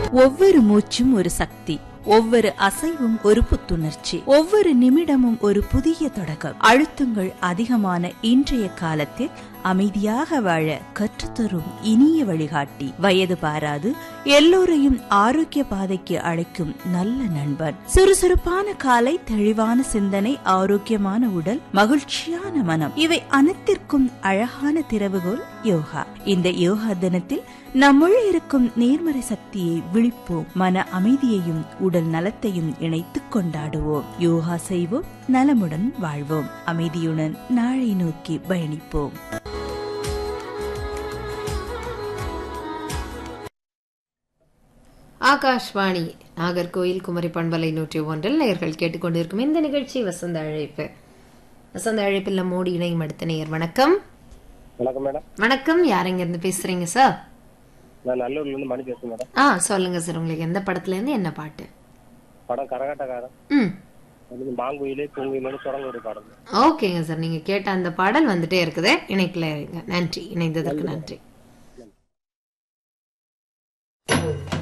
ஒவ்வொரு மூச்சும் ஒரு சக்தி ஒவ்வொரு அசைவும் ஒரு புத்துணர்ச்சி ஒவ்வொரு நிமிடமும் ஒரு புதிய தொடக்கம் அழுத்தங்கள் அதிகமான இன்றைய காலத்தில் அமைதியாக வாழ கற்றுத்தரும் இனிய வழிகாட்டி வயது பாராது எல்லோரையும் ஆரோக்கிய பாதைக்கு அழைக்கும் நல்ல நண்பன் சுறுசுறுப்பான காலை தெளிவான சிந்தனை ஆரோக்கியமான உடல் மகிழ்ச்சியான மனம் இவை அனைத்திற்கும் அழகான திறவுகோல் யோகா இந்த யோகா தினத்தில் நம்முள் இருக்கும் நேர்மறை சக்தியை விழிப்போம் மன அமைதியையும் உடல் நலத்தையும் இணைத்துக் கொண்டாடுவோம் யோகா செய்வோம் நலமுடன் வாழ்வோம் அமைதியுடன் நாளை நோக்கி பயணிப்போம் ஆகாஷ்வாணி நாகர்கோயில் குமரி பண்பலை நூற்றி ஒன்றில் நேயர்கள் கேட்டுக்கொண்டிருக்கும் இந்த நிகழ்ச்சி வசந்த அழைப்பு வசந்த அழைப்பில் நம்மோடு இணையும் அடுத்த நேயர் வணக்கம் வணக்கம் மேடம் வணக்கம் யார் இருந்து பேசுறீங்க சார் நான் நல்லூர்ல இருந்து மணி பேசுறேன் மேடம் ஆ சொல்லுங்க சார் உங்களுக்கு எந்த படத்துல இருந்து என்ன பாட்டு படம் கரகாட்டக்காரன் ம் அது மாங்குயிலே பூங்குயிலோட தொடங்க பாடம் ஓகேங்க சார் நீங்க கேட்ட அந்த பாடல் வந்துட்டே இருக்குது இணைப்பில் இருங்க நன்றி இணைந்ததற்கு நன்றி